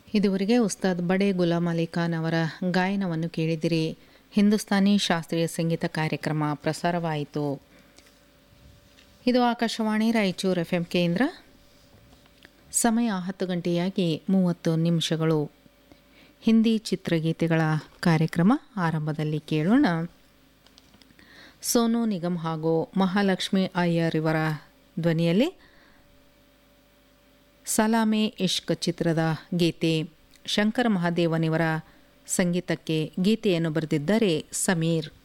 ಇದುವರೆಗೆ ಉಸ್ತಾದ್ ಬಡೆ ಗುಲಾಮ್ ಅಲಿ ಖಾನ್ ಅವರ ಗಾಯನವನ್ನು ಕೇಳಿದಿರಿ ಹಿಂದೂಸ್ತಾನಿ ಶಾಸ್ತ್ರೀಯ ಸಂಗೀತ ಕಾರ್ಯಕ್ರಮ ಪ್ರಸಾರವಾಯಿತು ಇದು ಆಕಾಶವಾಣಿ ರಾಯಚೂರು ಎಫ್ ಎಂ ಕೇಂದ್ರ ಸಮಯ ಹತ್ತು ಗಂಟೆಯಾಗಿ ಮೂವತ್ತು ನಿಮಿಷಗಳು ಹಿಂದಿ ಚಿತ್ರಗೀತೆಗಳ ಕಾರ್ಯಕ್ರಮ ಆರಂಭದಲ್ಲಿ ಕೇಳೋಣ ಸೋನು ನಿಗಮ್ ಹಾಗೂ ಮಹಾಲಕ್ಷ್ಮಿ ಅಯ್ಯರ್ ಇವರ ಧ್ವನಿಯಲ್ಲಿ ಸಲಾಮೆ ಇಷ್ಕ್ ಚಿತ್ರದ ಗೀತೆ ಶಂಕರ ಮಹಾದೇವನಿವರ ಸಂಗೀತಕ್ಕೆ ಗೀತೆಯನ್ನು ಬರೆದಿದ್ದಾರೆ ಸಮೀರ್